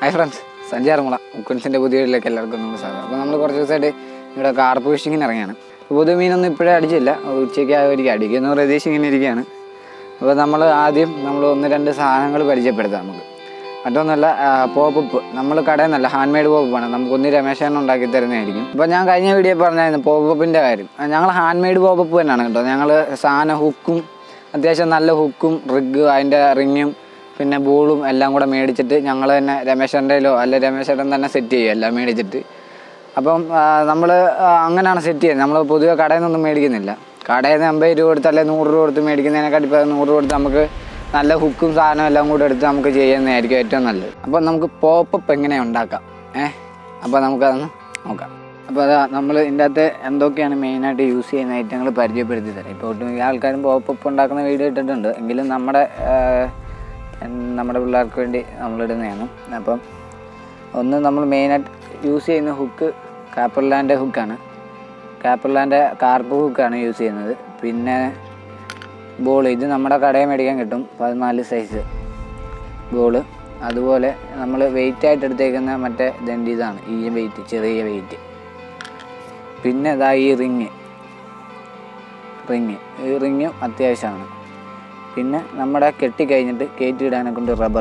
Hi friends സഞ്ചാരമുള മുക്കുൻസിൻ്റെ പുതിയ വീട്ടിലേക്ക് എല്ലാവർക്കും നമ്മൾ സ്വാഗതം അപ്പോൾ നമ്മൾ കുറച്ച് ദിവസമായിട്ട് ഇവിടെ കാർപ്പ് ഫിഷിങ്ങിന് ഇറങ്ങിയാണ് പുതിയ മീനൊന്നും ഇപ്പോഴേ അടിച്ചില്ല ഉച്ചയ്ക്ക് ആയിരിക്കും അടിക്കുന്ന പ്രദേശം ഇങ്ങനെ ഇരിക്കുകയാണ് അപ്പോൾ നമ്മൾ ആദ്യം നമ്മൾ ഒന്ന് രണ്ട് സാധനങ്ങൾ പരിചയപ്പെടുത്താം നമുക്ക് മറ്റൊന്നല്ല പോപ്പപ്പ് നമ്മൾ കടയിൽ നിന്നല്ല ഹാൻഡ് മെയ്ഡ് പോപ്പപ്പാണ് നമുക്ക് ഒന്ന് രമേശാണ് ഉണ്ടാക്കി തരുന്നതായിരിക്കും ഇപ്പോൾ ഞാൻ കഴിഞ്ഞ വീഡിയോ പറഞ്ഞായിരുന്നു പോപ്പപ്പിൻ്റെ കാര്യം ആ, ഞങ്ങൾ ഹാൻഡ് മെയ്ഡ് പോപ്പപ്പ് തന്നെയാണ് കേട്ടോ ഞങ്ങൾ സാധനം ഹുക്കും അത്യാവശ്യം നല്ല ഹുക്കും റിഗ് അതിൻ്റെ റിങ്ങും പിന്നെ ബോളും എല്ലാം കൂടെ മേടിച്ചിട്ട് ഞങ്ങൾ തന്നെ രമേശൻ്റെയിലോ അല്ല രമേശേട്ടൻ തന്നെ സെറ്റ് ചെയ്യും എല്ലാം മേടിച്ചിട്ട് അപ്പം നമ്മൾ അങ്ങനെയാണ് സെറ്റ് ചെയ്യുന്നത് നമ്മൾ പൊതുവെ കടയിൽ നിന്നൊന്നും മേടിക്കുന്നില്ല കടയിൽ നിന്ന് അമ്പത് രൂപ കൊടുത്ത് അല്ലെങ്കിൽ നൂറ് രൂപ കൊടുത്ത് മേടിക്കുന്നതിനെക്കാട്ടി ഇപ്പോൾ നൂറ് രൂപ കൊടുത്ത് നമുക്ക് നല്ല ഹുക്കും സാധനം എല്ലാം കൂടെ എടുത്ത് നമുക്ക് ചെയ്യുന്നതായിരിക്കും ഏറ്റവും നല്ലത് അപ്പോൾ നമുക്ക് പോപ്പപ്പ് എങ്ങനെ ഉണ്ടാക്കാം ഏഹ് അപ്പോൾ നമുക്കതൊന്ന് നോക്കാം അപ്പോൾ അതാ നമ്മൾ ഇതിൻ്റെ അകത്ത് എന്തൊക്കെയാണ് മെയിനായിട്ട് യൂസ് ചെയ്യുന്ന ഐറ്റങ്ങൾ പരിചയപ്പെടുത്തി തരാം ഇപ്പോൾ ഒട്ടുമിക്ക ആൾക്കാരും പോപ്പപ്പ് ഉണ്ടാക്കുന്ന വീഡിയോ ഇട്ടിട്ടുണ്ട് എങ്കിലും നമ്മുടെ ആഹ്, നമ്മുടെ പിള്ളേർക്ക് വേണ്ടി നമ്മളിടുന്നതാണ് അപ്പം ഒന്ന് നമ്മൾ മെയിനായിട്ട് യൂസ് ചെയ്യുന്ന ഹുക്ക് കാപ്പർലാൻ്റെ ഹുക്കാണ് കാപ്പർലാൻ്റെ കാർപ്പ് ഹുക്കാണ് യൂസ് ചെയ്യുന്നത് പിന്നെ ബോൾ ഇത് നമ്മുടെ കടയിൽ മേടിക്കാൻ കിട്ടും പതിനാല് സൈസ് ബോള് അതുപോലെ നമ്മൾ വെയിറ്റ് ആയിട്ട് എടുത്തേക്കുന്ന മറ്റേ ദണ്ട് ഇതാണ് ഈ വെയിറ്റ് ചെറിയ വെയിറ്റ് പിന്നെ ഇതാ ഈ റിങ് റിങ് ഈ റിങ്ങും അത്യാവശ്യമാണ് പിന്നെ നമ്മുടെ കെട്ടിക്കഴിഞ്ഞിട്ട് കയറ്റിയിടാനെ കൊണ്ട് റബ്ബർ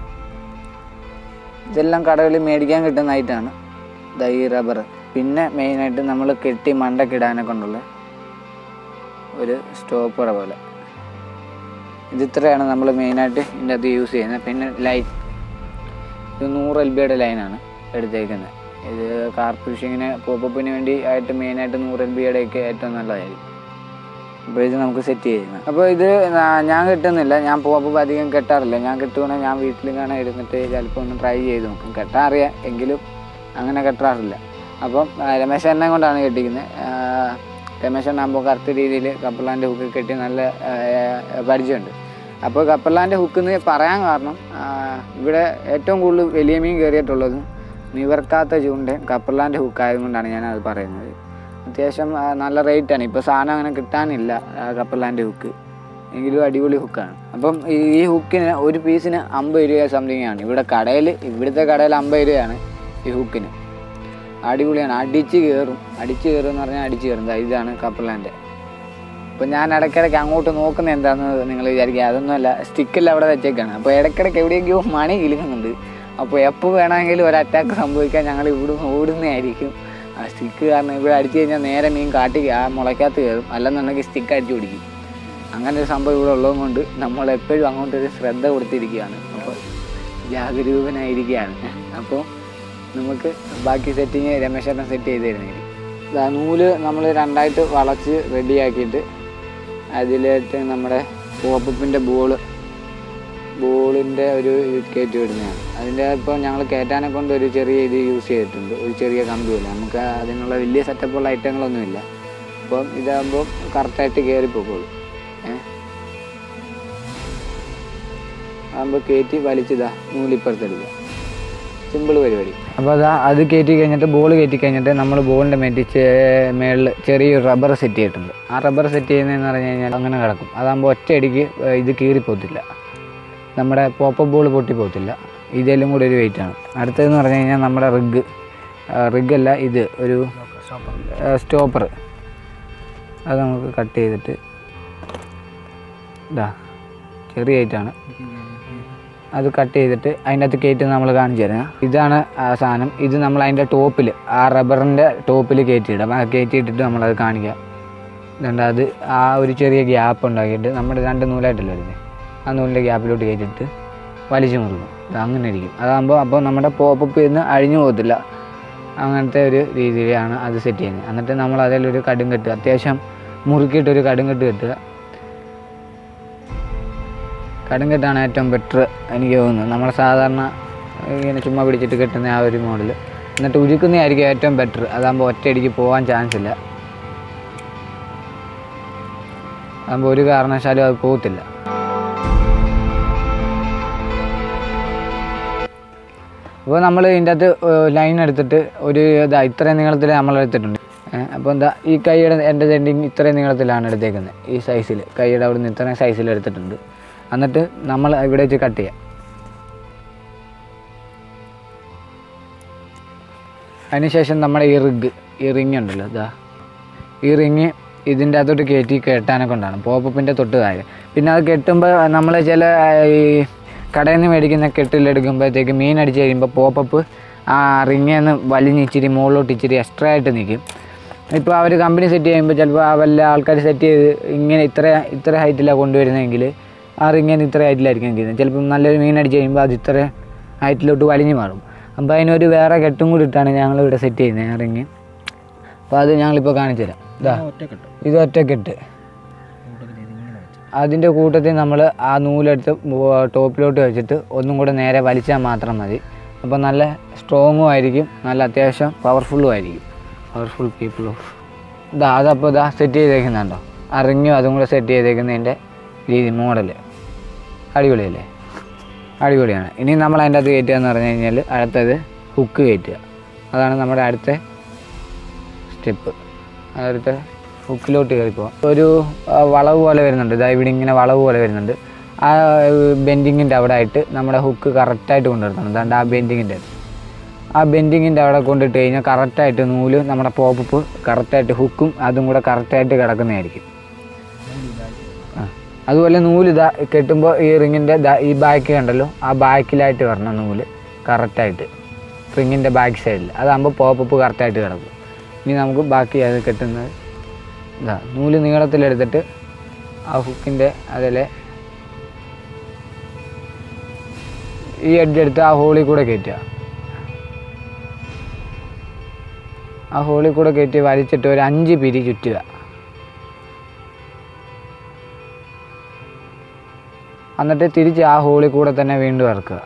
ഇതെല്ലാം കടകളിൽ മേടിക്കാൻ കിട്ടുന്ന ഐറ്റാണ് ഇതാ ഈ റബ്ബർ പിന്നെ മെയിനായിട്ട് നമ്മൾ കെട്ടി മണ്ടക്കിടാനെ കൊണ്ടുള്ള ഒരു സ്റ്റോപ്പറ പോലെ ഇത് ഇത്രയാണ് നമ്മൾ മെയിനായിട്ട് ഇതിൻ്റെ അകത്ത് യൂസ് ചെയ്യുന്നത് പിന്നെ ലൈൻ ഇത് നൂറ് എൽ ബിയുടെ ലൈനാണ് എടുത്തേക്കുന്നത് ഇത് കാർ ഫിഷിങ്ങിന് പോപ്പപ്പിന് വേണ്ടി ആയിട്ട് മെയിനായിട്ട് നൂറ് എൽ ബിയുടെ ഒക്കെ ഏറ്റവും നല്ലതായിരിക്കും അപ്പോൾ ഇത് നമുക്ക് സെറ്റ് ചെയ്യുന്നത് അപ്പോൾ ഇത് നാ- ഞാൻ കിട്ടുന്നില്ല ഞാൻ പോപ്പപ്പ് അധികം കെട്ടാറില്ല ഞാൻ കിട്ടുകയാണെങ്കിൽ ഞാൻ വീട്ടിലും കാണാൻ ഇരുന്നിട്ട് ചിലപ്പോൾ ഒന്ന് ട്രൈ ചെയ്ത് നോക്കും കെട്ടാൻ അറിയാം എങ്കിലും അങ്ങനെ കെട്ടാറില്ല അപ്പം ആ, രമേശ് എന്നെ കൊണ്ടാണ് കെട്ടിക്കുന്നത് രമേശ് എണ്ണാകുമ്പോൾ കറക്റ്റ് രീതിയിൽ കപ്പലാൻ്റെ ഹുക്ക് കെട്ടി നല്ല ആ, പരിചയമുണ്ട് അപ്പോൾ കപ്പലാൻ്റെ ഹുക്ക് എന്ന് പറയാൻ കാരണം ആ, ഇവിടെ ഏറ്റവും കൂടുതൽ വലിയ മീൻ കയറിയിട്ടുള്ളതും നിവർക്കാത്ത ചൂണ്ടയും കപ്പലാൻ്റെ ഹുക്ക് ആയതുകൊണ്ടാണ് ഞാൻ അത് പറയുന്നത് അത്യാവശ്യം ആ, നല്ല റേറ്റാണ് ഇപ്പോൾ സാധനം അങ്ങനെ കിട്ടാനില്ല ആ, കപ്പലാൻ്റെ ഹുക്ക് എങ്കിലും അടിപൊളി ഹുക്കാണ് അപ്പം ഈ ഈ ഹുക്കിന് ഒരു പീസിന് അമ്പത് രൂപ സംതിങ് ആണ് ഇവിടെ കടയിൽ ഇവിടുത്തെ കടയിൽ അമ്പത് രൂപയാണ് ഈ ഹുക്കിന് അടിപൊളിയാണ് അടിച്ച് കയറും അടിച്ച് കയറും എന്ന് പറഞ്ഞാൽ അടിച്ച് കയറും ദാ ഇതാണ് കപ്പലാൻ്റെ അപ്പം ഞാൻ ഇടയ്ക്കിടയ്ക്ക് അങ്ങോട്ട് നോക്കുന്നത് എന്താണെന്ന് നിങ്ങൾ വിചാരിക്കുക അതൊന്നുമല്ല സ്റ്റിക്കെല്ലാം അവിടെ വെച്ചേക്കാണ് അപ്പോൾ ഇടയ്ക്കിടയ്ക്ക് എവിടെയെങ്കിലും മണി കിലുങ്ങുന്നുണ്ട് അപ്പോൾ എപ്പോൾ വേണമെങ്കിലും ഒരു അറ്റാക്ക് സംഭവിക്കാൻ ഞങ്ങൾ ഇവിടുന്ന് ഓടുന്നതായിരിക്കും ആ സ്റ്റിക്ക് കാരണം ഇവിടെ അടിച്ചു കഴിഞ്ഞാൽ നേരെ മീൻ കാട്ടി ആ മുളയ്ക്കകത്ത് കയറും അല്ലെന്നുണ്ടെങ്കിൽ സ്റ്റിക്ക് അടിച്ചു പിടിക്കും അങ്ങനെ ഒരു സംഭവം ഇവിടെ ഉള്ളത് കൊണ്ട് നമ്മൾ എപ്പോഴും അങ്ങോട്ടൊരു ശ്രദ്ധ കൊടുത്തിരിക്കുകയാണ് അപ്പോൾ ജാഗരൂകനായിരിക്കുകയാണ് അപ്പോൾ നമുക്ക് ബാക്കി സെറ്റിങ് രമേശേട്ടൻ സെറ്റ് ചെയ്ത് തരുന്നതായിരിക്കും ഇതാ നൂല് നമ്മൾ രണ്ടായിട്ട് വളച്ച് റെഡിയാക്കിയിട്ട് അതിലേക്ക് നമ്മുടെ പോപ്പപ്പിൻ്റെ ബോള് ബോളിൻ്റെ ഒരു ഇത് കയറ്റി വിടുന്നതാണ് അതിൻ്റെ ഇപ്പോൾ ഞങ്ങൾ കയറ്റാനെ കൊണ്ട് ഒരു ചെറിയ ഇത് യൂസ് ചെയ്തിട്ടുണ്ട് ഒരു ചെറിയ കമ്പിയില്ല നമുക്ക് അതിനുള്ള വലിയ സെറ്റപ്പുള്ള ഐറ്റങ്ങളൊന്നുമില്ല അപ്പം ഇതാകുമ്പോൾ കറക്റ്റായിട്ട് കയറിപ്പോക്കോളൂ ഏഹ് ആകുമ്പോൾ കയറ്റി വലിച്ചിതാ നൂലിപ്പുറത്തെടുക്കുക സിമ്പിൾ പരിപാടി അപ്പോൾ അതാ അത് കയറ്റി കഴിഞ്ഞിട്ട് ബോൾ കയറ്റി കഴിഞ്ഞിട്ട് നമ്മൾ ബോളിൻ്റെ മേറ്റി മേളിൽ ചെറിയൊരു റബ്ബർ സെറ്റ് ചെയ്തിട്ടുണ്ട് ആ റബ്ബർ സെറ്റ് ചെയ്യുന്നതെന്ന് പറഞ്ഞു കഴിഞ്ഞാൽ അങ്ങനെ കിടക്കും അതാകുമ്പോൾ ഒറ്റയടിക്ക് ഏർ ഇത് കീറിപ്പോത്തില്ല നമ്മുടെ പോപ്പപ്പ് ബോൾ പൊട്ടിപ്പോത്തില്ല ഇതെല്ലാം കൂടി ഒരു വെയിറ്റാണ് അടുത്തതെന്ന് പറഞ്ഞു കഴിഞ്ഞാൽ നമ്മുടെ റിഗ് റിഗല്ല ഇത് ഒരു സ്റ്റോപ്പർ അത് നമുക്ക് കട്ട് ചെയ്തിട്ട് ഇതാ ചെറിയ ഐറ്റാണ് അത് കട്ട് ചെയ്തിട്ട് അതിൻ്റെ അകത്ത് കയറ്റി നമ്മൾ കാണിച്ചു തരാം ഇതാണ് ആ സാധനം ഇത് നമ്മൾ അതിൻ്റെ ടോപ്പിൽ ആ റബ്ബറിൻ്റെ ടോപ്പിൽ കയറ്റിയിടാം ആ കയറ്റിയിട്ടിട്ട് നമ്മളത് കാണിക്കാം ഇതുണ്ട് അത് ആ ഒരു ചെറിയ ഗ്യാപ്പ് ഉണ്ടാക്കിയിട്ട് നമ്മുടെ രണ്ട് നൂലായിട്ടല്ലേ വരുന്നത് ആ നൂലിൻ്റെ ഗ്യാപ്പിലോട്ട് കയറ്റിയിട്ട് വലിച്ചു മുറുക്കും ഇത് അങ്ങനെ ഇരിക്കും അതാകുമ്പോൾ അപ്പോൾ നമ്മുടെ പോപ്പപ്പ് ഇന്ന് അഴിഞ്ഞു പോകത്തില്ല അങ്ങനത്തെ ഒരു രീതിയിലാണ് അത് സെറ്റ് ചെയ്യുന്നത് എന്നിട്ട് നമ്മൾ അതിലൊരു കടുങ്കെട്ട് അത്യാവശ്യം മുറുക്കിയിട്ടൊരു കടുങ്കെട്ട് കെട്ടുക കടുങ്കെട്ടാണ് ഏറ്റവും ബെറ്റർ എനിക്ക് തോന്നുന്നത് നമ്മൾ സാധാരണ ഇങ്ങനെ ചുമ്മാ പിടിച്ചിട്ട് കെട്ടുന്ന ആ ഒരു മോഡൽ എന്നിട്ട് ഉരുക്കുന്നതായിരിക്കും ഏറ്റവും ബെറ്റർ അതാകുമ്പോൾ ഒറ്റയടിക്ക് പോകാൻ ചാൻസ് ഇല്ല അതാകുമ്പോൾ ഒരു കാരണവശാലും അത് പോകത്തില്ല അപ്പോൾ നമ്മൾ ഇതിൻ്റെ അകത്ത് ലൈൻ എടുത്തിട്ട് ഒരു ഇതാ ഇത്രയും നീളത്തിൽ നമ്മൾ എടുത്തിട്ടുണ്ട് അപ്പോൾ എന്താ ഈ കൈയുടെ എൻ്റെ എൻഡിങ് ഇത്രയും നീളത്തിലാണ് എടുത്തേക്കുന്നത് ഈ സൈസിൽ കൈയുടെ അവിടെ നിന്ന് ഇത്രയും സൈസിൽ എടുത്തിട്ടുണ്ട് എന്നിട്ട് നമ്മൾ ഇവിടെ വെച്ച് കട്ട് ചെയ്യാം അതിനുശേഷം നമ്മുടെ ഈ റിഗ് ഈ റിങ് ഉണ്ടല്ലോ ഇതാ ഈ റിങ് ഇതിൻ്റെ അകത്തോട്ട് കയറ്റി കെട്ടാനെ കൊണ്ടാണ് പോപ്പപ്പിൻ്റെ തൊട്ട് താഴെ പിന്നെ അത് കെട്ടുമ്പോൾ നമ്മൾ ചില ആ, ഈ കടയിൽ നിന്ന് മേടിക്കുന്ന കെട്ടിലെടുക്കുമ്പോഴത്തേക്ക് മീൻ അടിച്ച് കഴിയുമ്പോൾ പോപ്പപ്പ് ആ റിങ്ങിൽ നിന്ന് വലിഞ്ഞ് ഇച്ചിരി മുകളിലോട്ട് ഇച്ചിരി എക്സ്ട്രാ ആയിട്ട് നിൽക്കും ഇപ്പോൾ അവർ കമ്പനി സെറ്റ് ചെയ്യുമ്പോൾ ചിലപ്പോൾ ആ വല്ല ആൾക്കാർ സെറ്റ് ചെയ്ത് ഇങ്ങനെ ഇത്ര ഇത്ര ഹൈറ്റിലാണ് കൊണ്ടുവരുന്നതെങ്കിൽ ആ റിങ്ങിന് ഇത്ര ഹൈറ്റിലായിരിക്കും നിൽക്കുന്നത് ചിലപ്പം നല്ലൊരു മീൻ അടിച്ച് കഴിയുമ്പോൾ അത് ഇത്ര ഹൈറ്റിലോട്ട് വലിഞ്ഞ് മാറും അപ്പോൾ അതിനൊരു വേറെ കെട്ടും കൂടി ഇട്ടാണ് ഞങ്ങൾ ഇവിടെ സെറ്റ് ചെയ്യുന്നത് ആ റിങ് അപ്പോൾ അത് ഞങ്ങളിപ്പോൾ കാണിച്ചു തരാം ഇതാ ഒറ്റക്കെട്ടോ ഇത് ഒറ്റക്കെട്ട് അതിൻ്റെ കൂട്ടത്തിൽ നമ്മൾ ആ നൂലെടുത്ത് മു- ടോപ്പിലോട്ട് വെച്ചിട്ട് ഒന്നും കൂടെ നേരെ വലിച്ചാൽ മാത്രം മതി അപ്പോൾ നല്ല സ്ട്രോങ്ങും ആയിരിക്കും നല്ല അത്യാവശ്യം പവർഫുള്ളും ആയിരിക്കും പവർഫുൾ പീപ്പിൾ ഓഫ് ഇതാ അതപ്പോൾ ഇതാ സെറ്റ് ചെയ്തേക്കുന്നുണ്ടോ ആ റിങ്ങും അതും കൂടെ സെറ്റ് ചെയ്തേക്കുന്നതിൻ്റെ രീതി മോഡൽ അടിപൊളിയല്ലേ അടിപൊളിയാണ് ഇനി നമ്മൾ അതിൻ്റെ അകത്ത് കയറ്റുക എന്ന് പറഞ്ഞു കഴിഞ്ഞാൽ അടുത്തത് ഹുക്ക് കയറ്റുക അതാണ് നമ്മുടെ അടുത്ത സ്റ്റെപ്പ് അടുത്ത ഹുക്കിലോട്ട് കയറിപ്പോവാം ഒരു ആ, വളവ് പോലെ വരുന്നുണ്ട് ഇതാ ഇവിടെ ഇങ്ങനെ വളവ് പോലെ വരുന്നുണ്ട് ആ ബെൻഡിങ്ങിൻ്റെ അവിടെ ആയിട്ട് നമ്മുടെ ഹുക്ക് കറക്റ്റായിട്ട് കൊണ്ടുവരുന്നുണ്ട് അതാണ്ട് ആ ബെൻഡിങ്ങിൻ്റെ ആ ബെൻഡിങ്ങിൻ്റെ അവിടെ കൊണ്ടിട്ട് കഴിഞ്ഞാൽ കറക്റ്റായിട്ട് നൂല് നമ്മുടെ പോപ്പപ്പ് കറക്റ്റായിട്ട് ഹുക്കും അതും കൂടെ കറക്റ്റായിട്ട് കിടക്കുന്നതായിരിക്കും ആ അതുപോലെ നൂല് ഇതാ കെട്ടുമ്പോൾ ഈ റിങ്ങിൻ്റെ ഈ ബാക്ക് കണ്ടല്ലോ ആ ബാക്കിലായിട്ട് വരണം നൂല് കറക്റ്റായിട്ട് റിങ്ങിൻ്റെ ബാക്ക് സൈഡിൽ അതാകുമ്പോൾ പോപ്പപ്പ് കറക്റ്റായിട്ട് കിടക്കും ഇനി നമുക്ക് ബാക്കി അത് കെട്ടുന്നത് ഇതാ നൂല് നീളത്തിലെടുത്തിട്ട് ആ ഹുക്കിൻ്റെ അതിലെ ഈ എഡ്ജ് എടുത്ത് ആ ഹോളിൽ കൂടെ കയറ്റുക ആ ഹോളിൽ കൂടെ കയറ്റി വലിച്ചിട്ട് ഒരു അഞ്ച് പിരി ചുറ്റുക എന്നിട്ട് തിരിച്ച് ആ ഹോളിൽ കൂടെ തന്നെ വീണ്ടും ഇറക്കുക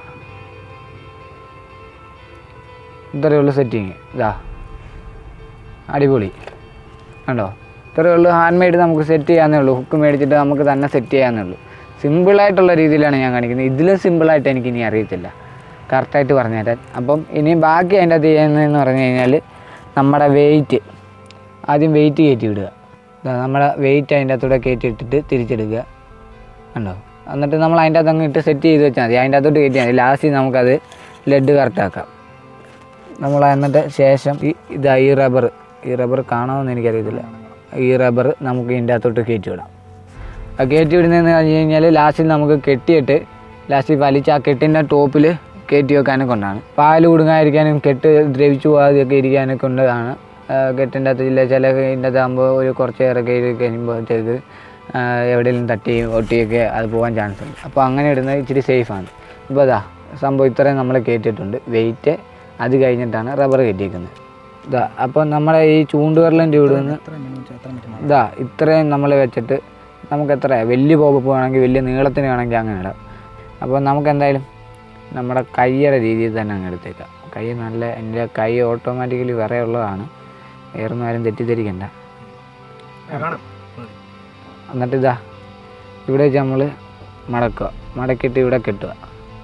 ഇത്രയേ ഉള്ളൂ സെറ്റിങ് ഇതാ അടിപൊളി കണ്ടോ ഇത്രയേ ഉള്ളൂ ഹാൻഡ് മെയ്ഡ് നമുക്ക് സെറ്റ് ചെയ്യാന്നേ ഉള്ളൂ ഹുക്ക് മേടിച്ചിട്ട് നമുക്ക് തന്നെ സെറ്റ് ചെയ്യാന്നേ ഉള്ളൂ സിമ്പിളായിട്ടുള്ള രീതിയിലാണ് ഞാൻ കാണിക്കുന്നത് ഇതിലും സിമ്പിളായിട്ട് എനിക്ക് ഇനി അറിയത്തില്ല കറക്റ്റായിട്ട് പറഞ്ഞുതരാൻ അപ്പം ഇനി ബാക്കി അതിൻ്റെ അത് ചെയ്യുന്നതെന്ന് പറഞ്ഞു കഴിഞ്ഞാൽ നമ്മുടെ വെയിറ്റ് ആദ്യം വെയിറ്റ് കയറ്റി വിടുക ദാ നമ്മുടെ വെയിറ്റ് അതിൻ്റെ അകത്തൂടെ കയറ്റി ഇട്ടിട്ട് തിരിച്ചെടുക്കുക കണ്ടോ എന്നിട്ട് നമ്മൾ അതിൻ്റെ അകത്ത് അങ്ങ് ഇട്ട് സെറ്റ് ചെയ്ത് വെച്ചാൽ മതി അതിൻ്റെ അകത്തോട്ട് കയറ്റിയാൽ മതി ലാസ്റ്റ് നമുക്കത് ലെഡ് കറക്റ്റാക്കാം നമ്മൾ എന്നിട്ട് ശേഷം ഈ ഇതാ ഈ റബ്ബർ ഈ റബ്ബർ കാണാമെന്ന് എനിക്കറിയത്തില്ല ഈ റബ്ബർ നമുക്ക് ഇതിൻ്റെ അകത്തോട്ട് കയറ്റി വിടാം ആ കയറ്റി വിടുന്നതെന്ന് പറഞ്ഞു കഴിഞ്ഞാൽ ലാസ്റ്റിൽ നമുക്ക് കെട്ടിയിട്ട് ലാസ്റ്റ് വലിച്ച് ആ കെട്ടിൻ്റെ ടോപ്പിൽ കയറ്റി വെക്കാനും കൊണ്ടാണ് പാല് കുടുങ്ങാതിരിക്കാനും കെട്ട് ദ്രവിച്ചു പോകാതെയൊക്കെ ഇരിക്കാനും കൊണ്ടതാണ് കെട്ടിൻ്റെ അകത്ത് ഇല്ല ചില ഇതിൻ്റെ അകത്താകുമ്പോൾ ഒരു കുറച്ച് നേരമൊക്കെ ഇത് കഴിയുമ്പോഴത്തേക്ക് എവിടെയെങ്കിലും തട്ടിയും ഒട്ടിയൊക്കെ അത് പോകാൻ ചാൻസ് ഉണ്ട് അപ്പോൾ അങ്ങനെ ഇടുന്നത് ഇച്ചിരി സേഫാണ് ഇപ്പോൾ അതാ സംഭവം ഇത്രയും നമ്മൾ കയറ്റിയിട്ടുണ്ട് വെയിറ്റ് അത് കഴിഞ്ഞിട്ടാണ് റബ്ബർ കയറ്റിയിരിക്കുന്നത് ഇതാ അപ്പോൾ നമ്മുടെ ഈ ചൂണ്ടുവിരലിൻ്റെ ഇവിടെ നിന്ന് എത്ര മിനിറ്റ് എത്ര മിനിറ്റ് ഇതാ ഇത്രയും നമ്മൾ വെച്ചിട്ട് നമുക്ക് എത്ര വലിയ പോപ്പ് വേണമെങ്കിൽ വലിയ നീളത്തിന് വേണമെങ്കിൽ അങ്ങനെ ഇടാം അപ്പോൾ നമുക്ക് എന്തായാലും നമ്മുടെ കൈയുടെ രീതിയിൽ തന്നെ അങ്ങ് എടുത്തേക്കാം കൈ നല്ല എൻ്റെ കൈ ഓട്ടോമാറ്റിക്കലി വേറെ ഉള്ളതാണ് വേറൊന്നും ആരും തെറ്റിദ്ധരിക്കണ്ട കാണാം എന്നിട്ട് ഇതാ ഇവിടെ വെച്ച് നമ്മൾ മടക്കുക മടക്കിയിട്ട് ഇവിടെ കെട്ടുക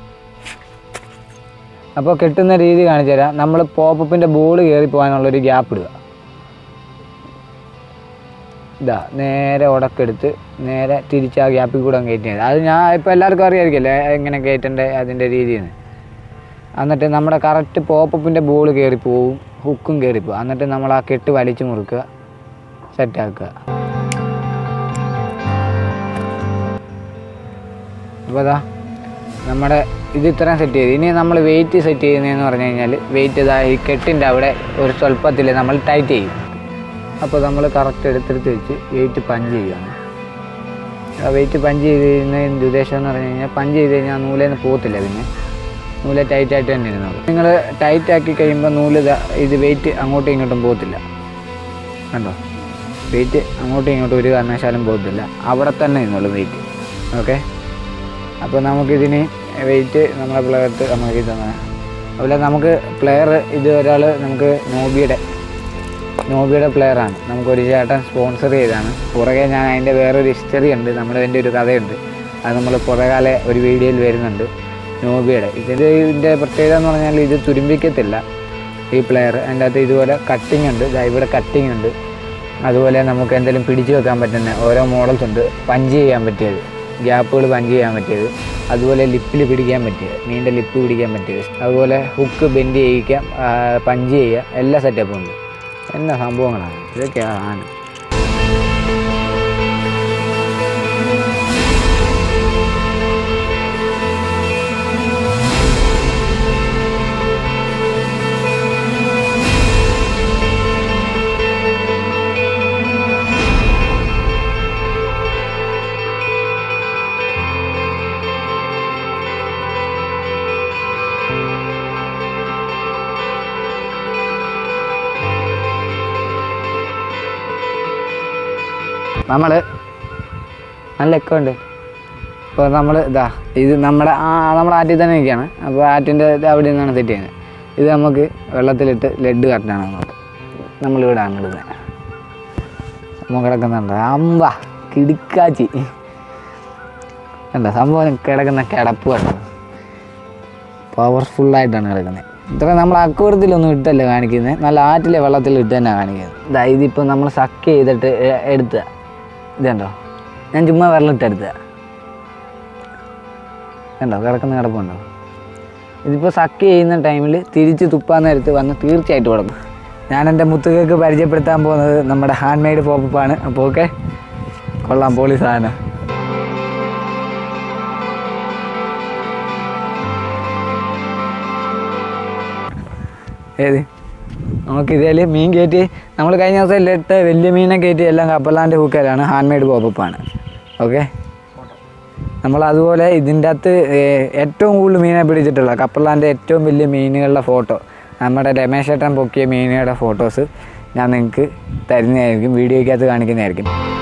അപ്പോൾ കെട്ടുന്ന രീതി കാണിച്ചു തരാം നമ്മൾ പോപ്പപ്പിൻ്റെ ബോൾ കയറി പോകാനുള്ളൊരു ഗ്യാപ്പ് ഇടുക ഇതാ നേരെ ഉടക്കെടുത്ത് നേരെ തിരിച്ച് ആ ഗ്യാപ്പിൽ കൂടെ അങ്ങ് കയറ്റിയത് അത് ഞാൻ ഇപ്പോൾ എല്ലാവർക്കും അറിയാമായിരിക്കുമല്ലേ എങ്ങനെ കയറ്റേണ്ട അതിൻ്റെ രീതിന്ന് എന്നിട്ട് നമ്മുടെ കറക്റ്റ് പോപ്പപ്പിൻ്റെ ബോൾ കയറി പോവും ഹുക്കും കയറി പോകും എന്നിട്ട് നമ്മൾ ആ കെട്ട് വലിച്ചു മുറുക്കുക സെറ്റാക്കുക അപ്പോൾ അതാ നമ്മുടെ ഇത് ഇത്രയും സെറ്റ് ചെയ്ത് ഇനി നമ്മൾ വെയിറ്റ് സെറ്റ് ചെയ്യുന്നതെന്ന് പറഞ്ഞു കഴിഞ്ഞാൽ വെയിറ്റ് ഇതാ ഈ കെട്ടിൻ്റെ അവിടെ ഒരു സ്വല്പത്തിൽ നമ്മൾ ടൈറ്റ് ചെയ്യും അപ്പോൾ നമ്മൾ കറക്റ്റ് എടുത്തെടുത്ത് വെച്ച് വെയിറ്റ് പഞ്ച് ചെയ്യുകയാണ് ആ വെയിറ്റ് പഞ്ച് ചെയ്ത് കഴിഞ്ഞതിൻ്റെ ഉദ്ദേശം എന്ന് പറഞ്ഞു കഴിഞ്ഞാൽ പഞ്ച് ചെയ്ത് കഴിഞ്ഞാൽ നൂലേന്ന് പോകത്തില്ല പിന്നെ നൂല് ടൈറ്റായിട്ട് തന്നെ ഇരുന്നുള്ളൂ നിങ്ങൾ ടൈറ്റ് ആക്കി കഴിയുമ്പോൾ നൂല് ഇതാ ഇത് വെയിറ്റ് അങ്ങോട്ടും ഇങ്ങോട്ടും പോകത്തില്ല കണ്ടോ വെയിറ്റ് അങ്ങോട്ടും ഇങ്ങോട്ടും ഒരു കാരണവശാലും പോകത്തില്ല അവിടെ തന്നെ നിന്നുള്ളൂ വെയിറ്റ് ഓക്കെ അപ്പോൾ നമുക്കിതിന് വെയിറ്റ് നമ്മളെ പ്ലെയർക്ക് നമുക്ക് തന്നെ അതുപോലെ നമുക്ക് പ്ലെയർ ഇത് ഒരാൾ നമുക്ക് നോബിയുടെ നോബിയുടെ പ്ലെയറാണ് നമുക്കൊരു ചേട്ടൻ സ്പോൺസർ ചെയ്താണ് പുറകെ ഞാൻ അതിൻ്റെ വേറൊരു ഹിസ്റ്ററി ഉണ്ട് നമ്മുടെ അതിൻ്റെ ഒരു കഥയുണ്ട് അത് നമ്മൾ പുറകാലെ ഒരു വീഡിയോയിൽ വരുന്നുണ്ട് നോബിയുടെ ഇതിൻ്റെ ഇതിൻ്റെ പ്രത്യേകത എന്ന് പറഞ്ഞാൽ ഇത് തുരുമ്പിക്കത്തില്ല ഈ പ്ലെയർ അതിൻ്റെ അകത്ത് ഇതുപോലെ കട്ടിങ് ഉണ്ട് ദാ ഇവിടെ കട്ടിങ് ഉണ്ട് അതുപോലെ നമുക്ക് എന്തെങ്കിലും പിടിച്ചു വെക്കാൻ പറ്റുന്ന ഓരോ മോഡൽസ് ഉണ്ട് പഞ്ച് ചെയ്യാൻ പറ്റിയത് ഗ്യാപ്പുകൾ പഞ്ച് ചെയ്യാൻ പറ്റിയത് അതുപോലെ ലിപ്പിൽ പിടിക്കാൻ പറ്റിയത് മീനിൻ്റെ ലിപ്പ് പിടിക്കാൻ പറ്റിയത് അതുപോലെ ഹുക്ക് ബെൻഡ് ചെയ്യിക്കാം ആ, പഞ്ച് ചെയ്യുക എല്ലാ സെറ്റപ്പും ഉണ്ട് എന്നാ സംഭവങ്ങളാണ് ഇതൊക്കെയാണ് നമ്മൾ നല്ല ഒക്കെ ഉണ്ട് ഇപ്പോൾ നമ്മൾ ഇതാ ഇത് നമ്മുടെ ആ നമ്മുടെ ആറ്റിൽ തന്നെ നിൽക്കുകയാണ് അപ്പോൾ ആറ്റിൻ്റെ ഇത് അവിടെ നിന്നാണ് സെറ്റ് ചെയ്യുന്നത് ഇത് നമുക്ക് വെള്ളത്തിലിട്ട് ലെഡ് കറക്റ്റാണ് നമുക്ക് നമ്മളിവിടെ ആണ് ഇടുന്നത് നമ്മൾ കിടക്കുന്നുണ്ട് അമ്പ കിടുക്കാച്ചി കണ്ട സംഭവം കിടക്കുന്ന കിടപ്പ് കണ്ടോ പവർഫുള്ളായിട്ടാണ് കിടക്കുന്നത് ഇത്ര നമ്മൾ അക്കൂറത്തിലൊന്നും ഇട്ടല്ല കാണിക്കുന്നത് നല്ല ആറ്റിലെ വെള്ളത്തിൽ ഇട്ട് തന്നെ കാണിക്കുന്നത് ഇതാ ഇതിപ്പോൾ നമ്മൾ സക്ക് ചെയ്തിട്ട് എ- എടുത്ത ഇതുണ്ടോ ഞാൻ ചുമ്മാ വെള്ളം ഇട്ടെടുത്ത കണ്ടോ കിടക്കുന്ന കിടപ്പുണ്ടോ ഇതിപ്പോൾ സക്ക് ചെയ്യുന്ന ടൈമിൽ തിരിച്ച് തുപ്പാൻ നേരത്ത് വന്ന് തീർച്ചയായിട്ടും കൊടുക്കും ഞാൻ എൻ്റെ മുത്തുകൾക്ക് പരിചയപ്പെടുത്താൻ പോകുന്നത് നമ്മുടെ ഹാൻഡ് മെയ്ഡ് പോപ്പപ്പാണ് അപ്പോൾ ഓക്കെ കൊള്ളാം പോളി സാധനം ഏത് നമുക്ക് ഇതിൽ മീൻ കയറ്റി നമ്മൾ കഴിഞ്ഞ ദിവസം എല്ലാം ഇട്ട് വലിയ മീനെ കയറ്റി എല്ലാം കപ്പലാൻ്റെ ഹൂക്കലാണ് ഹാൻഡ് മെയ്ഡ് പോപ്പപ്പാണ് ഓക്കെ നമ്മൾ അതുപോലെ ഇതിൻ്റെ അകത്ത് ഏർ, ഏറ്റവും കൂടുതൽ മീനെ പിടിച്ചിട്ടുള്ള കപ്പലാൻ്റെ ഏറ്റവും വലിയ മീനുകളുടെ ഫോട്ടോ നമ്മുടെ രമേശ് ഏട്ടൻ പൊക്കിയ മീനുകളുടെ ഫോട്ടോസ് ഞാൻ നിങ്ങൾക്ക് തരുന്നതായിരിക്കും വീഡിയോയ്ക്കകത്ത് കാണിക്കുന്നതായിരിക്കും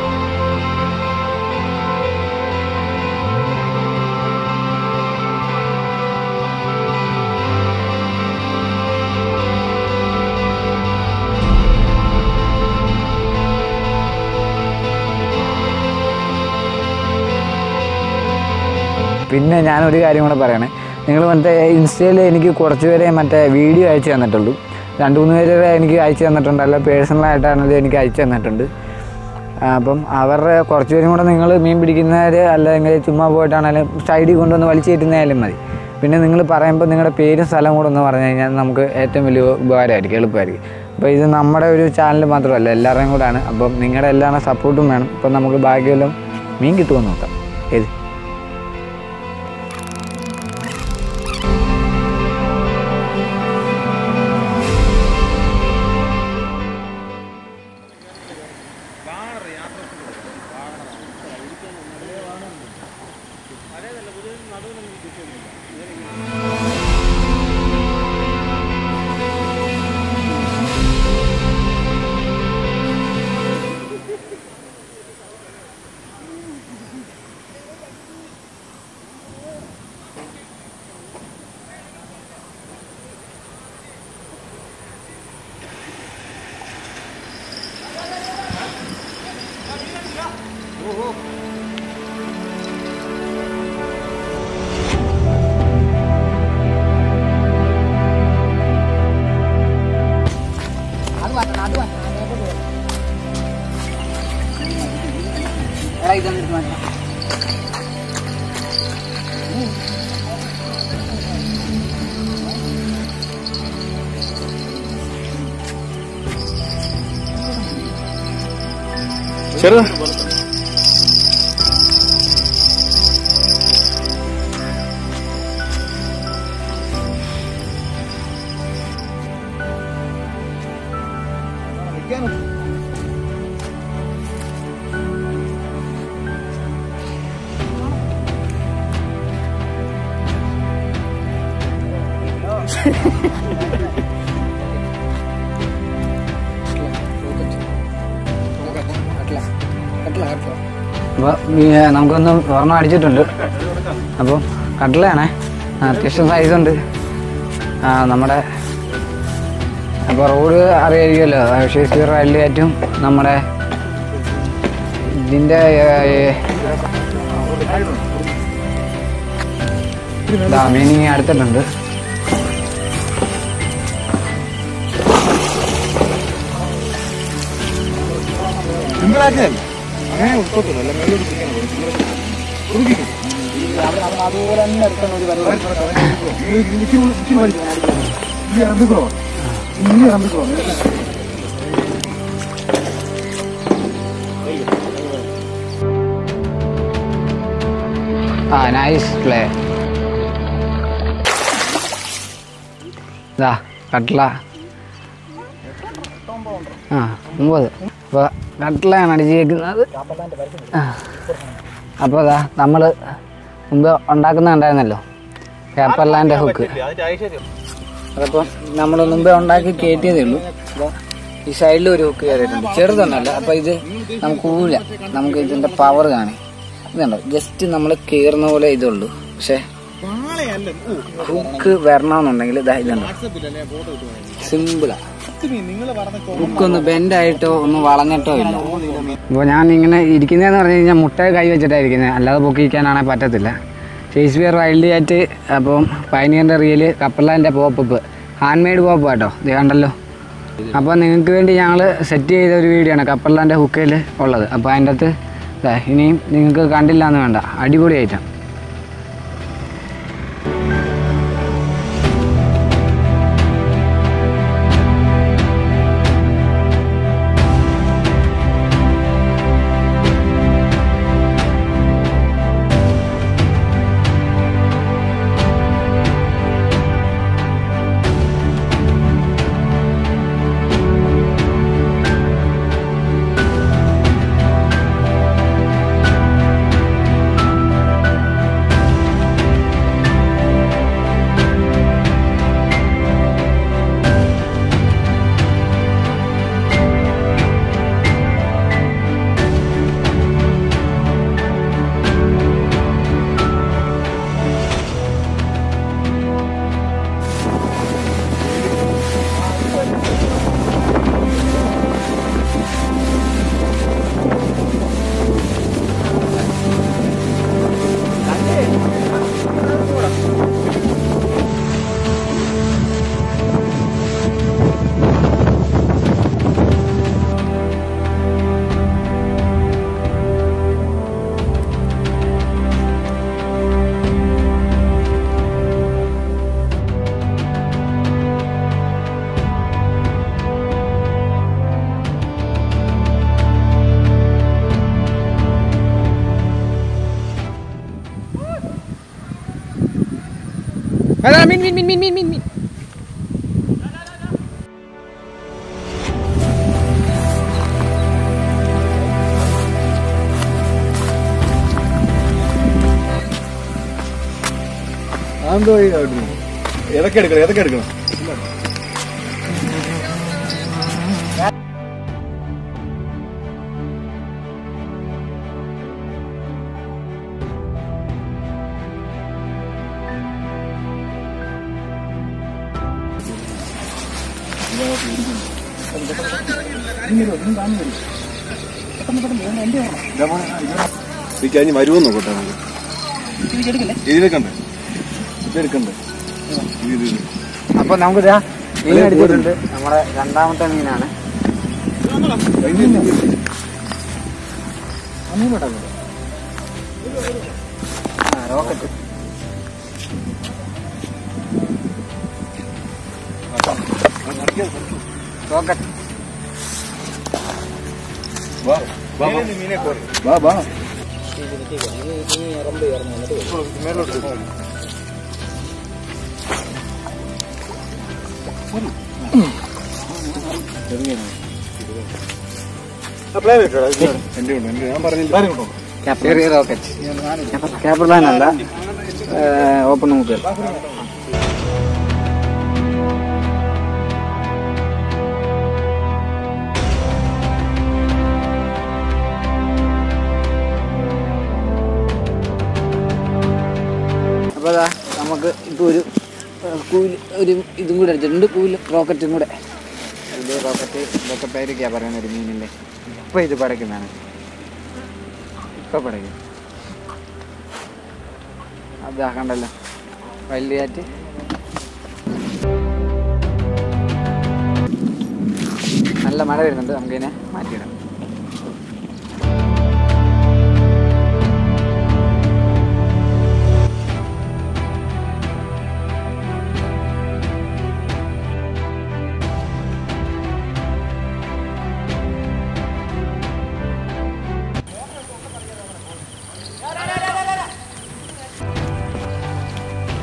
പിന്നെ ഞാനൊരു കാര്യം കൂടെ പറയണേ നിങ്ങൾ മറ്റേ ഇൻസ്റ്റയിൽ എനിക്ക് കുറച്ച് പേരെ മറ്റേ വീഡിയോ അയച്ചു തന്നിട്ടുള്ളൂ രണ്ട് മൂന്ന് പേരെ എനിക്ക് അയച്ചു തന്നിട്ടുണ്ട് അല്ല പേഴ്സണലായിട്ടാണെങ്കിലും എനിക്ക് അയച്ചു തന്നിട്ടുണ്ട് ആ, അപ്പം അവരുടെ കുറച്ച് പേരും കൂടെ നിങ്ങൾ മീൻ പിടിക്കുന്നവർ അല്ലെങ്കിൽ ചുമ്മാ പോയിട്ടാണെങ്കിലും സൈഡിൽ കൊണ്ടുവന്ന് വലിച്ചു കയറ്റുന്നതായാലും മതി പിന്നെ നിങ്ങൾ പറയുമ്പോൾ നിങ്ങളുടെ പേരും സ്ഥലവും കൂടെ ഒന്ന് പറഞ്ഞു കഴിഞ്ഞാൽ നമുക്ക് ഏറ്റവും വലിയ ഉപകാരമായിരിക്കും എളുപ്പമായിരിക്കും അപ്പോൾ ഇത് നമ്മുടെ ഒരു ചാനൽ മാത്രമല്ല എല്ലാവരുടെയും കൂടെയാണ് അപ്പം നിങ്ങളുടെ എല്ലാവരുടെ സപ്പോർട്ടും വേണം അപ്പം നമുക്ക് ഭാഗ്യമെല്ലാം മീൻ കിട്ടുമെന്ന് നോക്കാം ഏത് ചെറുതാ അപ്പോൾ നമുക്കൊന്ന് ഒരെണ്ണം അടിച്ചിട്ടുണ്ട് അപ്പോൾ കട്ടളയാണേ ആ, അത്യാവശ്യം സൈസുണ്ട് ആ നമ്മുടെ അപ്പോൾ റോഡ് അറിയായിരിക്കുമല്ലോ ഷേക്സ്പിയർ റൈലിൽ ഏറ്റവും നമ്മുടെ ഇതിൻ്റെ മീനിങ് അടുത്തിട്ടുണ്ട് സിമ്പിളാക്കിയതല്ല അങ്ങനെ ഉൾക്കൊള്ളില്ല മേലോട്ട് പിടിക്കണം അതുപോലെ തന്നെ എടുക്കുന്ന ഒരു പരിപാടി ആ നൈസ് പ്ലേ ഇതാ കട്ട്ല ആ ഒമ്പത് അപ്പോൾ കട്ട്ലയാണ് അടിച്ചേക്കുന്നത് ആ അപ്പോൾ ഇതാ നമ്മൾ മുമ്പ് ഉണ്ടാക്കുന്ന ഉണ്ടായിരുന്നല്ലോ പേപ്പർലാൻ്റെ ഹുക്ക് അതപ്പോൾ നമ്മൾ മുമ്പേ ഉണ്ടാക്കി കയറ്റിയതേ ഉള്ളൂ അപ്പോൾ ഈ സൈഡിൽ ഒരു ഹുക്ക് കയറിയിട്ടുണ്ട് ചെറുതൊന്നല്ല അപ്പോൾ ഇത് നമുക്ക് ഊല നമുക്ക് ഇതിൻ്റെ പവർ കാണി ഇതുണ്ടോ ജസ്റ്റ് നമ്മൾ കയറുന്ന പോലെ ഇതുള്ളൂ പക്ഷേ ഹുക്ക് വരണമെന്നുണ്ടെങ്കിൽ ഇതാ ഇതുണ്ടോ സിമ്പിളാ ഹുക്കൊന്ന് ബെൻഡായിട്ടോ ഒന്ന് വളഞ്ഞിട്ടോ ഇല്ല അപ്പോൾ ഞാൻ ഇങ്ങനെ ഇരിക്കുന്നതെന്ന് പറഞ്ഞു കഴിഞ്ഞാൽ മുട്ട കൈ വെച്ചിട്ടാണ് ഇരിക്കുന്നത് അല്ലാതെ പൊക്കിയിരിക്കാനാണെങ്കിൽ പറ്റത്തില്ല ഷേക്സ്പിയർ വൈൽഡ് ആയിട്ട് അപ്പം പൈനിയറിൻ്റെ റിയല് കപ്പലാൻ്റെ പോപ്പപ്പ് ഹാൻഡ് മെയ്ഡ് പോപ്പ് കേട്ടോ ഇത് കണ്ടല്ലോ അപ്പോൾ നിങ്ങൾക്ക് വേണ്ടി ഞങ്ങൾ സെറ്റ് ചെയ്ത ഒരു വീഡിയോ ആണ് കപ്പലാൻ്റെ ഹുക്കയിൽ ഉള്ളത് അപ്പോൾ അതിൻ്റെ അകത്ത് ദാ ഇനിയും നിങ്ങൾക്ക് കണ്ടില്ല എന്ന് വേണ്ട അടിപൊളി ഐറ്റം മീൻ മീൻ മീൻ മീൻ മീൻ മീൻ മീൻ അതെന്തോ ഈ അവിടുന്ന്? ഏതൊക്കെ എടുക്കണം ഏതൊക്കെ എടുക്കണം ഈ കഴിഞ്ഞ് വരുമോ നോക്കട്ടെ നമുക്ക് ഇതിലേക്കണ്ടേ ഇതെടുക്കണ്ടേ ഇത് ഇത് ഇത്. അപ്പൊ നമുക്കിതാ മീൻ അടിച്ചിട്ടുണ്ട് നമ്മുടെ രണ്ടാമത്തെ മീനാണ് കഴിഞ്ഞില്ല. ആ റോക്കറ്റ് റോക്കറ്റ് വാ, വാ, വാ. വാ, വാ. എന്റെ ഉണ്ട്, എന്റെ ഞാൻ പറഞ്ഞില്ല ചെറിയ റോക്കറ്റ് ക്യാപ്റ്റൻ അല്ല ഓപ്പൺ നോക്കുക അപ്പോൾ അതാ നമുക്ക് ഇപ്പോൾ ഒരു കൂല് ഒരു ഇതും കൂടെ അടിച്ചിട്ടുണ്ട് കൂല് റോക്കറ്റും കൂടെ ഇത് റോക്കറ്റ് ഇതൊക്കെ പേരൊക്കെയാണ് പറയുന്നത് ഒരു മീനിൻ്റെ ഇപ്പോൾ ഇത് പടയ്ക്കുന്നതാണ് ഇപ്പോൾ പടയ്ക്കും അതാ കണ്ടല്ലോ വലിയ കാറ്റ് നല്ല മഴ വരുന്നുണ്ട് നമുക്കിതിനെ മാറ്റിയിടാം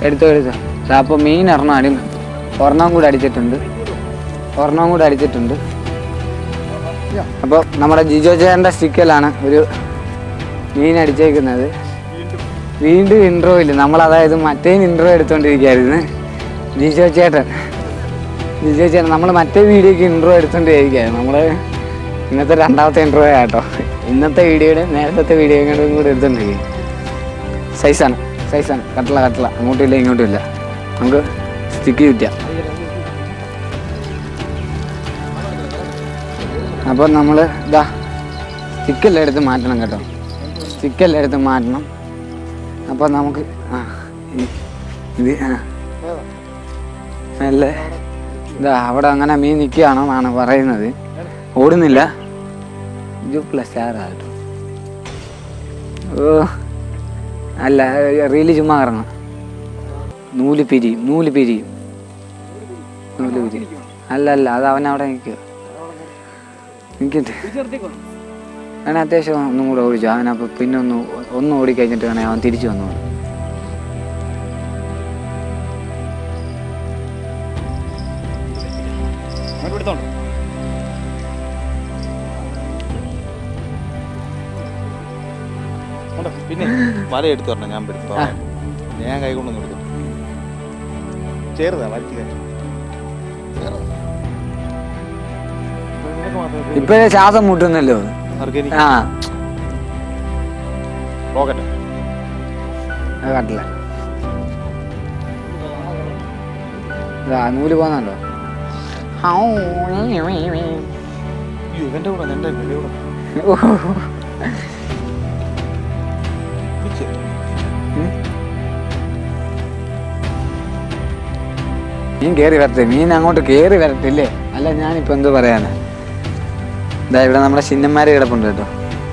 എടുത്തോ എടുത്തോ ദാ അപ്പോൾ മീൻ ഒരെണ്ണം അടി ഒരെണ്ണം കൂടെ അടിച്ചിട്ടുണ്ട് ഒരെണ്ണം കൂടെ അടിച്ചിട്ടുണ്ട് അപ്പോൾ നമ്മുടെ ജിജോ ചേട്ടൻ്റെ സ്റ്റിക്കലാണ് ഒരു മീൻ അടിച്ചേക്കുന്നത് വീണ്ടും ഇൻട്രോ ഇല്ല നമ്മൾ അതായത് മറ്റേ ഇൻട്രോ എടുത്തോണ്ടിരിക്കുകയായിരുന്നു ജിജോ ചേട്ടൻ ജിജോ ചേട്ടൻ നമ്മൾ മറ്റേ വീഡിയോക്ക് ഇൻട്രോ എടുത്തോണ്ടിരിക്കുകയായിരുന്നു നമ്മൾ ഇന്നത്തെ രണ്ടാമത്തെ ഇൻട്രോ ആട്ടോ ഇന്നത്തെ വീഡിയോയുടെ നേരത്തെ വീഡിയോയും കൂടെ എടുത്തോണ്ടിരിക്കും സൈസാണ് സൈസാണ് കട്ടള കട്ടള അങ്ങോട്ടും ഇല്ല ഇങ്ങോട്ടും ഇല്ല നമുക്ക് സ്റ്റിക്ക് ചുറ്റാം അപ്പോൾ നമ്മൾ ഇതാ സ്റ്റിക്കെല്ലാം എടുത്ത് മാറ്റണം കേട്ടോ സ്റ്റിക്കെല്ലാം എടുത്ത് മാറ്റണം അപ്പോൾ നമുക്ക് ആ ഇ- ഇത് ആ അല്ലേ ഇതാ അവിടെ അങ്ങനെ മീൻ നിൽക്കുകയാണെന്നാണ് പറയുന്നത് ഓടുന്നില്ല ഇത് പ്ലസ് ആറാട്ടോ ഓ അല്ല റീല് ചുമ്മാ കറങ്ങാം നൂല് പിരിയും നൂല് പിരിയും നൂല് പിരിയും അല്ല അല്ല അത് അവൻ അവിടെ നിൽക്കുക നിൽക്കട്ടെ അവൻ അത്യാവശ്യം ഒന്നും കൂടെ ഓടിച്ചു അവനപ്പോൾ പിന്നെ ഒന്ന് ഒന്ന് ഓടിക്കഴിഞ്ഞിട്ട് വേണേ അവൻ തിരിച്ചു വന്നു അങ്ങോട്ട് എടുത്തോണ്ട് ഉണ്ടോ? പിന്നെ വല എടുത്തു പറഞ്ഞ ഞാൻ എടുത്തു ആ. ഞാൻ കൈ കൊണ്ടൊന്നും എടുത്തു ചേർതാ വലിച്ചു കയറ്റി ഇപ്പോഴേ ശ്വാസം മുട്ടുന്നല്ലോ ആ പോകട്ടെ അത് കണ്ടില്ല ഇതാ നൂല് പോന്നല്ലോ അയ്യോ ഇവന്റെ കൂടെ എന്റെ എന്റെ കൂടെ പിടിച്ച്. മീൻ കയറി വരട്ടെ മീൻ അങ്ങോട്ട് കയറി വരട്ടില്ലേ അല്ല ഞാനിപ്പോൾ എന്തോ പറയാനാ ഇതാ ഇവിടെ നമ്മുടെ ചിഹ്നന്മാര് കിടപ്പുണ്ട് കേട്ടോ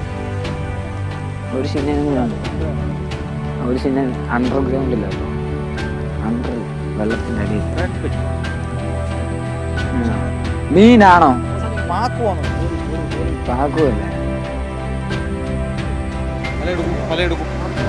ഒരു ചിഹ്നം കൂടെ ഉണ്ട് ഒരു ചിഹ്നം അണ്ടർഗ്രൗണ്ടില്ല അണ്ടർ വെള്ളത്തിൻ്റെ അടിയിൽ ഉം. മീനാണോ മാക്കുവാണോ? പാക്കുമല്ല വല എടുക്കും വല എടുക്കും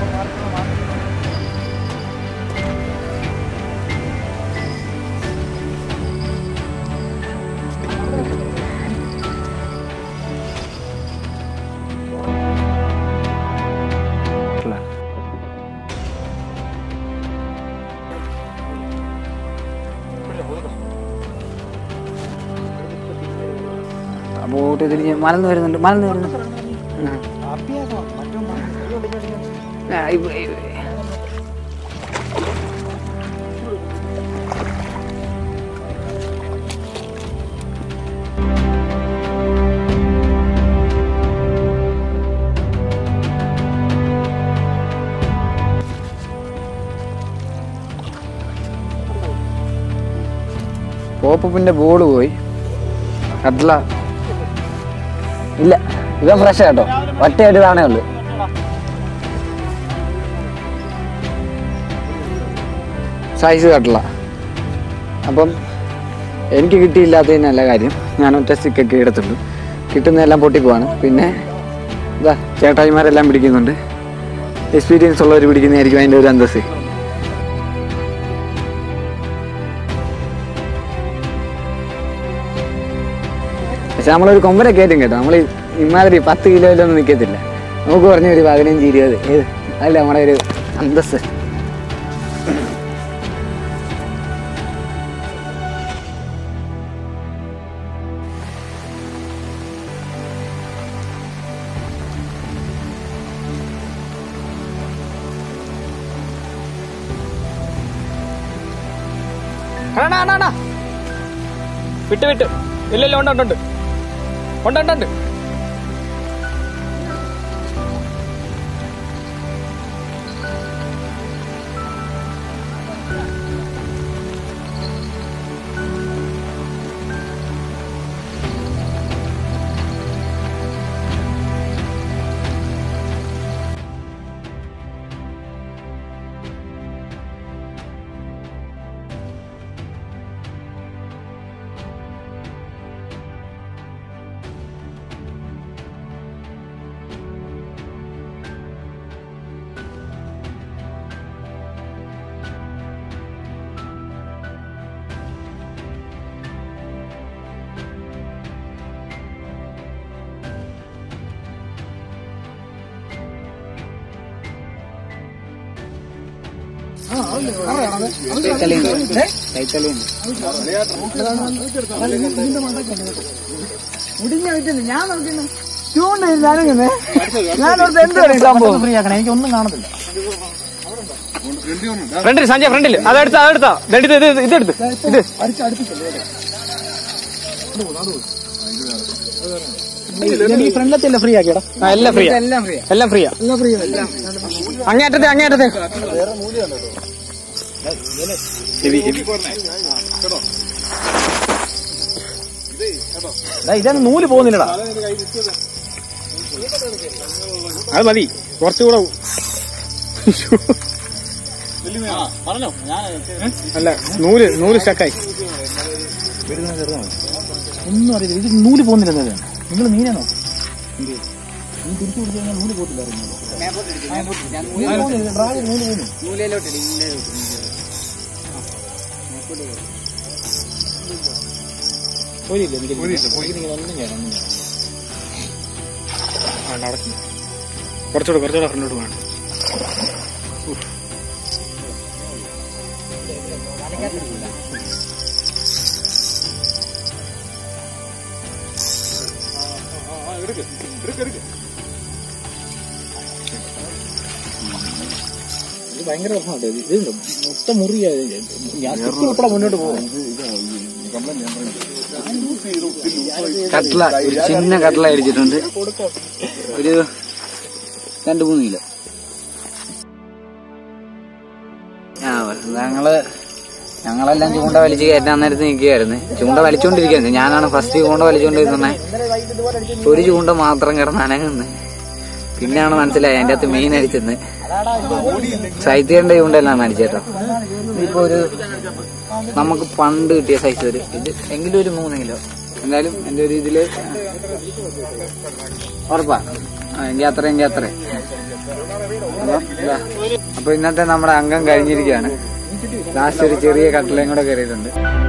ബോട്ട് തിരിഞ്ഞ് മലന്ന് വരുന്നുണ്ട് മലന്ന് വരുന്നുണ്ട് ആ. ആ, ഇവ- ഇവ- പോപ്പപ്പിന്റെ ബോർഡ് പോയി കട്ട്ല ഇല്ല ഇവൻ ഫ്രഷ് കേട്ടോ ഒറ്റയായിട്ട് താണേ ഉള്ളു സൈസ് കട്ടില്ല അപ്പം എനിക്ക് കിട്ടിയില്ലാത്തതിന് നല്ല കാര്യം ഞാൻ ഒറ്റ സ്റ്റിക്കൊക്കെ എടുത്തുള്ളൂ കിട്ടുന്നതെല്ലാം പൊട്ടിപ്പോവാണ് പിന്നെ ഇതാ ചേട്ടായിമാരെല്ലാം പിടിക്കുന്നുണ്ട് എക്സ്പീരിയൻസ് ഉള്ളവർ പിടിക്കുന്നതായിരിക്കും അതിൻ്റെ ഒരു അന്തസ് പക്ഷെ നമ്മളൊരു കൊമ്പനെ കയറ്റും കേട്ടോ നമ്മൾ ഇമാതിരി പത്ത് കിലോയിലൊന്നും നിൽക്കത്തില്ല നമുക്ക് പറഞ്ഞ ഒരു പതിനഞ്ച് ഇരുപത് ഏത് അതല്ല നമ്മുടെ ഒരു അന്തസ് അണ്ണാ അണ്ണാ അണ്ണാ വിട്ട് വിട്ട് ഇല്ല ഇല്ല ഉണ്ട് ഉണ്ട് ഉണ്ട് ഉണ്ട് ഉണ്ട് ഉണ്ട് കൈത്തളിയുണ്ട് കൈത്തളിയുണ്ട് മുടിഞ്ഞ വിറ്റുന്നു ഞാൻ നോക്കുന്നു ചൂണ്ടിരുന്നാലും ഞാനോർത്ത് എന്ത് സംഭവം ഫ്രീ ആക്കണം എനിക്ക് ഒന്നും കാണത്തില്ല ഫ്രണ്ടിൽ സഞ്ജയ് ഫ്രണ്ടിൽ അതെടുത്ത അതെടുത്താ ഇതെടുത്ത് ഇത് ഇതെടുത്ത് ഇത് ഈ ഫ്രണ്ടിലത്തെ ഫ്രീ ആക്കിയടാ ആ, എല്ലാം ഫ്രീയാ എല്ലാം ഫ്രീ എല്ലാം ഫ്രീയാ എല്ലാം ഫ്രീ അങ്ങേറ്റത്തെ അങ്ങേറ്റത്തെ ഇതാണ് നൂല് പോകുന്നില്ലടാ അത് മതി കുറച്ചുകൂടെ അല്ല നൂല് നൂല് സ്റ്റക്കായി ഒന്നും അറിയില്ല ഇത് നൂല് പോകുന്നില്ല നിങ്ങൾ മീനെ നോക്കും നീ തിരിച്ചു പിടിച്ചു കഴിഞ്ഞാൽ നൂല് പോത്തില്ല ഡ്രാഗൺ നൂല് പോകുന്നു പോയില്ല എനിക്ക് നിങ്ങൾ ഒന്നും ചെയ്യണം ഒന്നും ചെയ്യണം ആ നടക്കുന്നു കുറച്ചുകൂടെ കുറച്ചുകൂടെ ഫ്രണ്ടോട്ട് വേണം ഇത് ഭയങ്കര പ്രശ്നമുണ്ട് ഇത് ഇത് മൊത്തം മുറിയായി ഞാൻ ചുറ്റും ഉൾപ്പെടെ മുന്നോട്ട് പോകും കട്ട്ല ഒരു ചിന്ന കട്ട്ല അടിച്ചിട്ടുണ്ട് ഒരു രണ്ട് മൂന്ന് കിലോ ആ ഞങ്ങള് ഞങ്ങളെല്ലാം ചൂണ്ട വലിച്ച് കയറ്റാൻ നേരത്ത് നിൽക്കുകയായിരുന്നു ചൂണ്ട വലിച്ചുകൊണ്ടിരിക്കുകയായിരുന്നു ഞാനാണ് ഫസ്റ്റ് ചൂണ്ട വലിച്ചുകൊണ്ടിരുന്നത് ഒരു ചൂണ്ട മാത്രം കിടന്ന് അനങ്ങുന്നു പിന്നെയാണ് മനസ്സിലായത് അതിന്റെ അകത്ത് മീൻ അടിച്ചെന്ന് സൈത്യന്റെ ചൂണ്ടയിലാണ് അടിച്ചേട്ടോ ഇപ്പൊ ഒരു നമുക്ക് പണ്ട് കിട്ടിയ സൈസ് ഒരു ഇത് എങ്കിലും ഒരു മൂന്ന് കിലോ എന്തായാലും എന്റെ ഒരു ഇതില് ഉറപ്പാ ആ, എങ്കിൽ അത്ര എങ്കിൽ അത്ര അപ്പൊ ഇതാ. അപ്പൊ ഇന്നത്തെ നമ്മുടെ അംഗം കഴിഞ്ഞിരിക്കുകയാണ് ലാസ്റ്റ് ഒരു ചെറിയ കട്ടിലയും കൂടെ കയറിയിട്ടുണ്ട്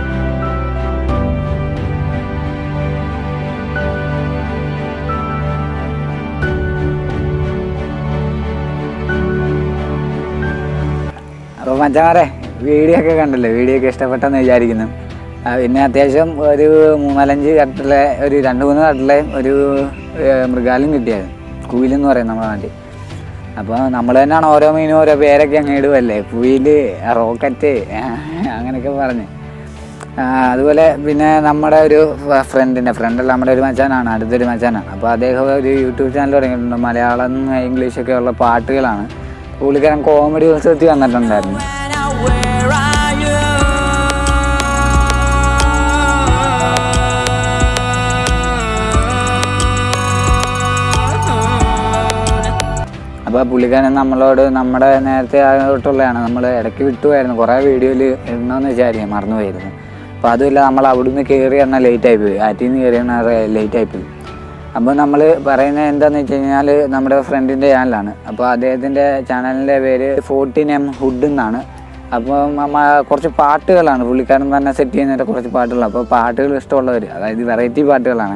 അപ്പോൾ മച്ചമാരെ വീഡിയോ ഒക്കെ കണ്ടല്ലോ വീഡിയോ ഒക്കെ ഇഷ്ടപ്പെട്ടെന്ന് വിചാരിക്കുന്നു ആ, പിന്നെ അത്യാവശ്യം ഒരു മൂന്നാലഞ്ച് കട്ടിലെ ഒരു രണ്ട് മൂന്ന് കട്ടിലയും ഒരു ഏഹ്, മൃഗാലും കിട്ടിയായിരുന്നു കുയിലെന്ന് പറയും നമ്മുടെ നാട്ടിൽ അപ്പോൾ നമ്മൾ തന്നെയാണ് ഓരോ മീനും ഓരോ പേരൊക്കെ അങ്ങ് ഇടുവല്ലേ കുയില് റോക്കറ്റ് അങ്ങനെയൊക്കെ പറഞ്ഞ് ആ, അതുപോലെ പിന്നെ നമ്മുടെ ഒരു ഫ്രണ്ടിൻ്റെ ഫ്രണ്ടല്ല നമ്മുടെ ഒരു മച്ചാനാണ് അടുത്തൊരു മച്ചാനാണ് അപ്പോൾ അദ്ദേഹം ഒരു യൂട്യൂബ് ചാനൽ തുടങ്ങിയിട്ടുണ്ട് മലയാളം ഇംഗ്ലീഷൊക്കെ ഉള്ള പാട്ടുകളാണ് പുള്ളിക്കാരൻ കോമഡി ഉത്സവത്തിൽ വന്നിട്ടുണ്ടായിരുന്നു അപ്പോൾ പുള്ളിക്കാരൻ നമ്മളോട് നമ്മുടെ നേരത്തെ ആയിട്ടുള്ളതാണ് നമ്മൾ ഇടയ്ക്ക് വിട്ടുപോയായിരുന്നു കുറേ വീഡിയോയിൽ ഇടണമെന്ന് വിചാരിക്കും മറന്നുപോയിരുന്നു അപ്പോൾ അതുമില്ല നമ്മൾ അവിടുന്ന് കയറി പറഞ്ഞാൽ ലേറ്റ് ആയിപ്പോയി ആറ്റിൽ നിന്ന് കയറി പറഞ്ഞാൽ ലേറ്റ് ആയിപ്പോയി അപ്പോൾ നമ്മൾ പറയുന്നത് എന്താണെന്ന് വെച്ച് കഴിഞ്ഞാൽ നമ്മുടെ ഫ്രണ്ടിൻ്റെ ചാനലാണ് അപ്പോൾ അദ്ദേഹത്തിൻ്റെ ചാനലിൻ്റെ പേര് ഫോർട്ടീൻ എം ഹുഡ് എന്നാണ് അപ്പോൾ നമ്മ കുറച്ച് പാട്ടുകളാണ് പുള്ളിക്കാരൻ തന്നെ സെറ്റ് ചെയ്യുന്നതിൻ്റെ കുറച്ച് പാട്ടുകൾ അപ്പോൾ പാട്ടുകൾ ഇഷ്ടമുള്ളവർ അതായത് വെറൈറ്റി പാട്ടുകളാണ്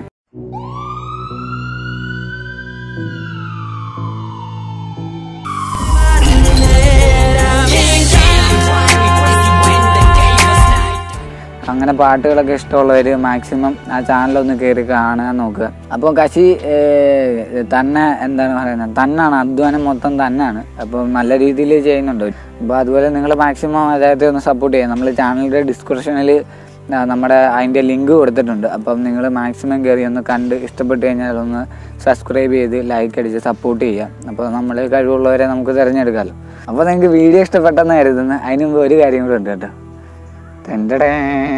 അങ്ങനെ പാട്ടുകളൊക്കെ ഇഷ്ടമുള്ളവർ മാക്സിമം ആ ചാനലൊന്ന് കയറി കാണാൻ നോക്കുക അപ്പോൾ കശി ഏഹ്, തന്നെ എന്താണ് പറയുന്നത് തന്നാണ് അധ്വാനം മൊത്തം തന്നാണ് അപ്പോൾ നല്ല രീതിയിൽ ചെയ്യുന്നുണ്ട് അപ്പോൾ അതുപോലെ നിങ്ങൾ മാക്സിമം അദ്ദേഹത്തെ ഒന്ന് സപ്പോർട്ട് ചെയ്യുക നമ്മൾ ചാനലിൻ്റെ ഡിസ്ക്രിപ്ഷനിൽ നമ്മുടെ അതിൻ്റെ ലിങ്ക് കൊടുത്തിട്ടുണ്ട് അപ്പം നിങ്ങൾ മാക്സിമം കയറി ഒന്ന് കണ്ട് ഇഷ്ടപ്പെട്ട് കഴിഞ്ഞാൽ ഒന്ന് സബ്സ്ക്രൈബ് ചെയ്ത് ലൈക്ക് അടിച്ച് സപ്പോർട്ട് ചെയ്യുക അപ്പോൾ നമ്മൾ കഴിവുള്ളവരെ നമുക്ക് തിരഞ്ഞെടുക്കാമല്ലോ അപ്പോൾ നിങ്ങൾക്ക് വീഡിയോ ഇഷ്ടപ്പെട്ടെന്ന് കരുതുന്നു അതിന് മുമ്പ് ഒരു കാര്യം കൂടെ ഉണ്ട് കേട്ടോ തെണ്ടടേ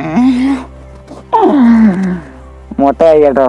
മുട്ടയായി കേട്ടോ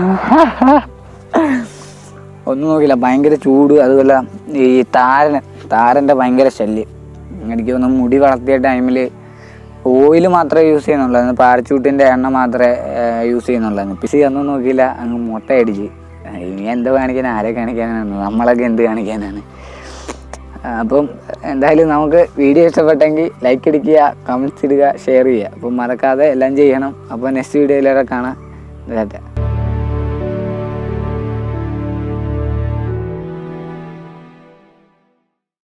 ഒന്നും നോക്കില്ല ഭയങ്കര ചൂട് അതുപോലെ ഈ താരൻ താരൻ്റെ ഭയങ്കര ശല്യം എനിക്ക് തോന്നുന്നു മുടി വളർത്തിയ ടൈമിൽ ഓയിൽ മാത്രമേ യൂസ് ചെയ്യുന്നുള്ളായിരുന്നു പാരച്ചൂട്ടിൻ്റെ എണ്ണ മാത്രമേ യൂസ് ചെയ്യുന്നുള്ളായിരുന്നു പിസി ഒന്നും നോക്കിയില്ല അങ്ങ് മുട്ടയടിച്ച് ഇനി എന്ത് കാണിക്കാൻ ആരെ കാണിക്കാനാണ് നമ്മളൊക്കെ എന്ത് കാണിക്കാനാണ് അപ്പം എന്തായാലും നമുക്ക് വീഡിയോ ഇഷ്ടപ്പെട്ടെങ്കിൽ ലൈക്ക് അടിക്കുക കമൻറ്റ്സ് ഇടുക ഷെയർ ചെയ്യുക അപ്പം മറക്കാതെ എല്ലാം ചെയ്യണം അപ്പോൾ നെക്സ്റ്റ് വീഡിയോയിലൂടെ കാണാം ഇതാട്ടെ